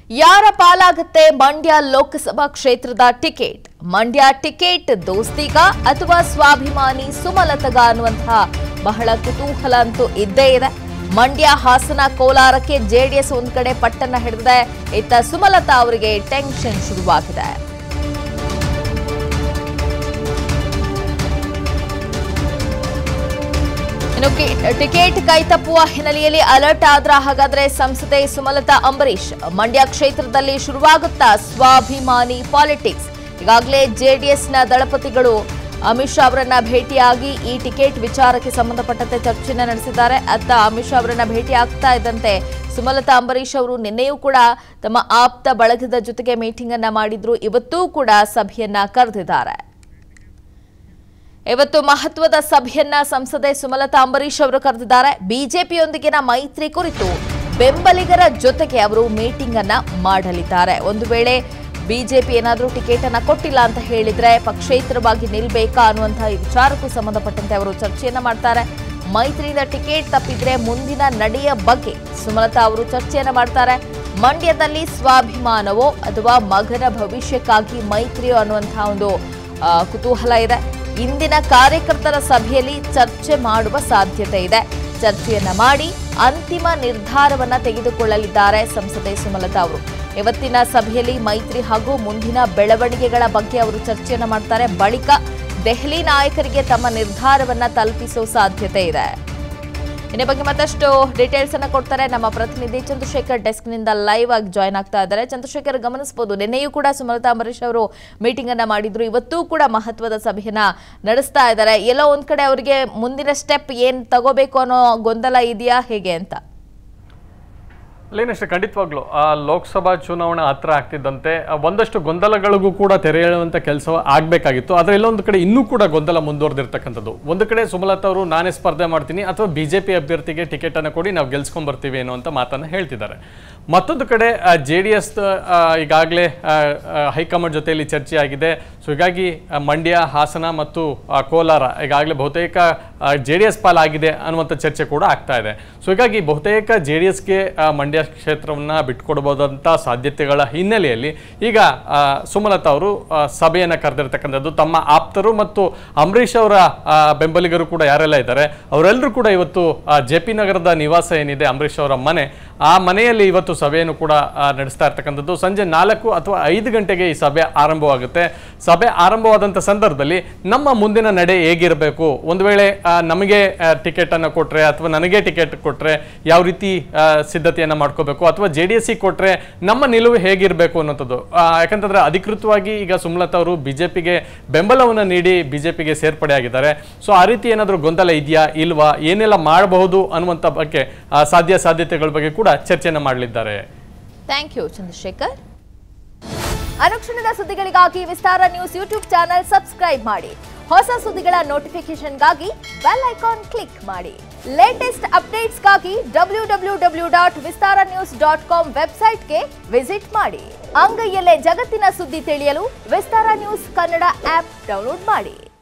ಯಾರ ಪಾಲಾಗುತ್ತೆ ಮಂಡ್ಯ ಲೋಕಸಭಾ ಕ್ಷೇತ್ರದ ticket Mandya ticket ದೋಸ್ತಿಗ ಅಥವಾ ಸ್ವಾಭಿಮಾನಿ ಸುಮಲತಗ ಅನ್ನುವಂತಹ ಬಹಳ ಕುತೂಹಲ ಅಂತೂ ಇದ್ದೇ ಇದೆ ಮಂಡ್ಯ ಹಾಸನ ಕೋಲಾರಕ್ಕೆ ಜೆಡಿಎಸ್ ಒಂದ್ ಕಡೆ ಪಟ್ಟನ್ನ ಹಿಡಿದಿದೆ ಇತ್ತ ಸುಮಲತಾ ಅವರಿಗೆ ಟೆನ್ಷನ್ ಶುರುವಾಗಿದೆ ಇನ್ನು ಕಿ- ಟಿಕೆಟ್ ಕೈತಪ್ಪುವ ಹಿನ್ನೆಲೆಯಲ್ಲಿ ಅಲರ್ಟ್ ಆದ್ರ ಹಾಗಾದ್ರೆ ಸಂಸದೆ ಸುಮಲತಾ ಅಂಬರೀಶ್ ಮಂಡ್ಯ ಕ್ಷೇತ್ರದಲ್ಲಿ ಶುರುವಾಗುತ್ತಾ ಸ್ವಾಭಿಮಾನಿ ಪಾಲಿಟಿಕ್ಸ್ ಈಗಾಗಲೇ ಜೆಡಿಎಸ್ನ ದಳಪತಿಗಳು ಅಮಿತ್ ಶಾ ಅವರನ್ನ ಭೇಟಿಯಾಗಿ ಈ ಟಿಕೆಟ್ ವಿಚಾರಕ್ಕೆ ಸಂಬಂಧಪಟ್ಟಂತೆ ಚರ್ಚೆಯನ್ನ ನಡೆಸಿದ್ದಾರೆ ಅತ್ತ ಅಮಿತ್ ಶಾ ಅವರನ್ನ ಭೇಟಿ ಆಗ್ತಾ ಇದ್ದಂತೆ ಸುಮಲತಾ ಅಂಬರೀಶ್ ಅವರು ನಿನ್ನೆಯೂ ಕೂಡ ತಮ್ಮ ಆಪ್ತ ಬಳಗದ ಜೊತೆಗೆ ಮೀಟಿಂಗ್ ಅನ್ನ ಮಾಡಿದ್ರು ಇವತ್ತೂ ಕೂಡ ಸಭೆಯನ್ನ ಕರೆದಿದ್ದಾರೆ ಇವತ್ತು ಮಹತ್ವದ ಸಭೆಯನ್ನ ಸಂಸದೆ ಸುಮಲತಾ ಅಂಬರೀಶ್ ಅವರು ಕರೆದಿದ್ದಾರೆ ಬಿಜೆಪಿಯೊಂದಿಗಿನ ಮೈತ್ರಿ ಕುರಿತು ಬೆಂಬಲಿಗರ ಜೊತೆಗೆ ಅವರು ಮೀಟಿಂಗ್ ಅನ್ನ ಮಾಡಲಿದ್ದಾರೆ ಒಂದು ವೇಳೆ ಬಿಜೆಪಿ ಏನಾದರೂ ಟಿಕೆಟ್ ಅನ್ನ ಕೊಟ್ಟಿಲ್ಲ ಅಂತ ಹೇಳಿದ್ರೆ ಪಕ್ಷೇತರವಾಗಿ ನಿಲ್ಬೇಕಾ ಅನ್ನುವಂತಹ ಈ ವಿಚಾರಕ್ಕೂ ಸಂಬಂಧಪಟ್ಟಂತೆ ಅವರು ಚರ್ಚೆಯನ್ನ ಮಾಡ್ತಾರೆ ಮೈತ್ರಿಯಿಂದ ಟಿಕೆಟ್ ತಪ್ಪಿದ್ರೆ ಮುಂದಿನ ನಡೆಯ ಬಗ್ಗೆ ಸುಮಲತಾ ಅವರು ಚರ್ಚೆಯನ್ನ ಮಾಡ್ತಾರೆ ಮಂಡ್ಯದಲ್ಲಿ ಸ್ವಾಭಿಮಾನವೋ ಅಥವಾ ಮಗನ ಭವಿಷ್ಯಕ್ಕಾಗಿ ಮೈತ್ರಿಯೋ ಅನ್ನುವಂತಹ ಒಂದು ಆ, ಕುತೂಹಲ ಇದೆ ಇಂದಿನ ಕಾರ್ಯಕರ್ತರ ಸಭೆಯಲ್ಲಿ ಚರ್ಚೆ ಮಾಡುವ ಸಾಧ್ಯತೆ ಇದೆ ಚರ್ಚೆಯನ್ನ ಮಾಡಿ ಅಂತಿಮ ನಿರ್ಧಾರವನ್ನ ತೆಗೆದುಕೊಳ್ಳಲಿದ್ದಾರೆ ಸಂಸದೆ ಸುಮಲತಾ ಅವರು ಇವತ್ತಿನ ಸಭೆಯಲ್ಲಿ ಮೈತ್ರಿ ಹಾಗೂ ಮುಂದಿನ ಬೆಳವಣಿಗೆಗಳ ಬಗ್ಗೆ ಅವರು ಚರ್ಚೆಯನ್ನ ಮಾಡ್ತಾರೆ ಬಳಿಕ ದೆಹಲಿ ನಾಯಕರಿಗೆ ತಮ್ಮ ನಿರ್ಧಾರವನ್ನ ತಲುಪಿಸುವ ಸಾಧ್ಯತೆ ಇದೆ ಇನ್ನ ಬಗ್ಗೆ ಮತ್ತಷ್ಟು ಡೀಟೇಲ್ಸ್ ಅನ್ನ ಕೊಡ್ತಾರೆ ನಮ್ಮ ಪ್ರತಿನಿಧಿ ಚಂದ್ರಶೇಖರ್ ಡೆಸ್ಕ್ ನಿಂದ ಲೈವ್ ಆಗಿ ಜಾಯ್ನ್ ಆಗ್ತಾ ಇದ್ದಾರೆ ಚಂದ್ರಶೇಖರ್ ಗಮನಿಸಬಹುದು ನಿನ್ನೆಯೂ ಕೂಡ ಸುಮಲತಾ ಅಂಬರೀಶ್ ಅವರು ಮೀಟಿಂಗ್ ಅನ್ನ ಮಾಡಿದ್ರು ಇವತ್ತೂ ಕೂಡ ಮಹತ್ವದ ಸಭೆಯನ್ನ ನಡೆಸ್ತಾ ಇದ್ದಾರೆ ಎಲ್ಲೋ ಒಂದ್ ಕಡೆ ಅವರಿಗೆ ಮುಂದಿನ ಸ್ಟೆಪ್ ಏನ್ ತಗೋಬೇಕು ಅನ್ನೋ ಗೊಂದಲ ಇದೆಯಾ ಹೇಗೆ ಅಂತ ಅಲ್ಲೇನಷ್ಟೇ ಖಂಡಿತವಾಗ್ಲು ಆ ಲೋಕಸಭಾ ಚುನಾವಣೆ ಹತ್ರ ಆಗ್ತಿದ್ದಂತೆ ಆ, ಒಂದಷ್ಟು ಗೊಂದಲಗಳಿಗೂ ಕೂಡ ತೆರೆ ಎಳೆಯುವಂಥ ಕೆಲಸ ಆಗಬೇಕಾಗಿತ್ತು ಆದರೆ ಎಲ್ಲೊಂದು ಕಡೆ ಇನ್ನೂ ಕೂಡ ಗೊಂದಲ ಮುಂದುವರೆದಿರ್ತಕ್ಕಂಥದ್ದು ಒಂದು ಕಡೆ ಸುಮಲತಾ ಅವರು ನಾನೇ ಸ್ಪರ್ಧೆ ಮಾಡ್ತೀನಿ ಅಥವಾ ಬಿ ಜೆ ಪಿ ಅಭ್ಯರ್ಥಿಗೆ ಟಿಕೆಟ್ ಅನ್ನು ಕೊಡಿ ನಾವು ಗೆಲ್ಸ್ಕೊಂಡ್ ಬರ್ತೀವಿ ಅನ್ನುವಂಥ ಮಾತನ್ನು ಹೇಳ್ತಿದ್ದಾರೆ ಮತ್ತೊಂದು ಕಡೆ ಜೆ ಡಿ ಎಸ್ ಈಗಾಗಲೇ ಹೈಕಮಾಂಡ್ ಜೊತೆಯಲ್ಲಿ ಚರ್ಚೆ ಆಗಿದೆ ಸೊ ಹೀಗಾಗಿ ಆ, ಮಂಡ್ಯ ಹಾಸನ ಮತ್ತು ಆ, ಕೋಲಾರ ಈಗಾಗಲೇ ಬಹುತೇಕ ಜೆ ಡಿ ಎಸ್ ಪಾಲಾಗಿದೆ ಅನ್ನುವಂಥ ಚರ್ಚೆ ಕೂಡ ಆಗ್ತಾ ಇದೆ ಸೊ ಹೀಗಾಗಿ ಬಹುತೇಕ ಜೆ ಡಿ ಎಸ್ಗೆ ಮಂಡ್ಯ ಕ್ಷೇತ್ರವನ್ನು ಬಿಟ್ಕೊಡ್ಬೋದಂಥ ಸಾಧ್ಯತೆಗಳ ಹಿನ್ನೆಲೆಯಲ್ಲಿ ಈಗ ಆ, ಸುಮಲತಾ ಅವರು ಆ, ಸಭೆಯನ್ನು ಕರೆದಿರ್ತಕ್ಕಂಥದ್ದು ತಮ್ಮ ಆಪ್ತರು ಮತ್ತು ಅಂಬರೀಷ್ ಅವರ ಆ, ಬೆಂಬಲಿಗರು ಕೂಡ ಯಾರೆಲ್ಲ ಇದ್ದಾರೆ ಅವರೆಲ್ಲರೂ ಕೂಡ ಇವತ್ತು ಜೆ ಪಿ ನಗರದ ನಿವಾಸ ಏನಿದೆ ಅಂಬರೀಷ್ ಅವರ ಮನೆ ಆ ಮನೆಯಲ್ಲಿ ಇವತ್ತು ಸಭೆಯನ್ನು ಕೂಡ ಆ, ನಡೆಸ್ತಾ ಇರ್ತಕ್ಕಂಥದ್ದು ಸಂಜೆ ನಾಲ್ಕು ಅಥವಾ ಐದು ಗಂಟೆಗೆ ಈ ಸಭೆ ಆರಂಭವಾಗುತ್ತೆ ಸಭೆ ಆರಂಭವಾದಂಥ ಸಂದರ್ಭದಲ್ಲಿ ನಮ್ಮ ಮುಂದಿನ ನಡೆ ಹೇಗಿರಬೇಕು ಒಂದು ವೇಳೆ ಆ, ನಮಗೆ ಟಿಕೆಟ್ ಅನ್ನು ಕೊಟ್ರೆ ಅಥವಾ ನನಗೆ ಟಿಕೆಟ್ ಕೊಟ್ರೆ ಯಾವ ರೀತಿ ಆ, ಸಿದ್ಧತೆಯನ್ನ ಮಾಡ್ಕೋಬೇಕು ಅಥವಾ ಜೆ ಡಿ ಎಸ್ ಕೊಟ್ರೆ ನಮ್ಮ ನಿಲುವು ಹೇಗಿರಬೇಕು ಅನ್ನೋಂಥದ್ದು ಆ, ಯಾಕಂತಂದ್ರೆ ಅಧಿಕೃತವಾಗಿ ಈಗ ಸುಮಲತಾ ಅವರು ಬಿಜೆಪಿಗೆ ಬೆಂಬಲವನ್ನು ನೀಡಿ ಬಿಜೆಪಿಗೆ ಸೇರ್ಪಡೆ ಆಗಿದ್ದಾರೆ ಸೊ ಆ ರೀತಿ ಏನಾದರೂ ಗೊಂದಲ ಇದೆಯಾ ಇಲ್ವಾ ಏನೆಲ್ಲ ಮಾಡಬಹುದು ಅನ್ನುವಂಥ ಬಗ್ಗೆ ಆ, ಸಾಧ್ಯ ಸಾಧ್ಯತೆಗಳ ಬಗ್ಗೆ ಕೂಡ ಚರ್ಚೆಯನ್ನ ಮಾಡಲಿದ್ದಾರೆ ಥ್ಯಾಂಕ್ ಯು ಚಂದ್ರಶೇಖರ್ ಅನುಕ್ಷಣದ ಸುದ್ದಿಗಳಿಗಾಗಿ Vistara news YouTube channel subscribe ಮಾಡಿ ಹೊಸ ಸುದ್ದಿಗಳ ನೋಟಿಫಿಕೇಶನ್ಗಾಗಿ ಬೆಲ್ ಐಕಾನ್ ಕ್ಲಿಕ್ ಮಾಡಿ ಲೇಟೆಸ್ಟ್ ಅಪ್ಡೇಟ್ಸ್ಗಾಗಿ W W W dot Vistara news dot com ವೆಬ್ಸೈಟ್ಗೆ ವಿಸಿಟ್ ಮಾಡಿ ಅಂಗೈಯಲ್ಲೇ ಜಗತ್ತಿನ ಸುದ್ದಿ ತಿಳಿಯಲು Vistara news Kannada app download ಮಾಡಿ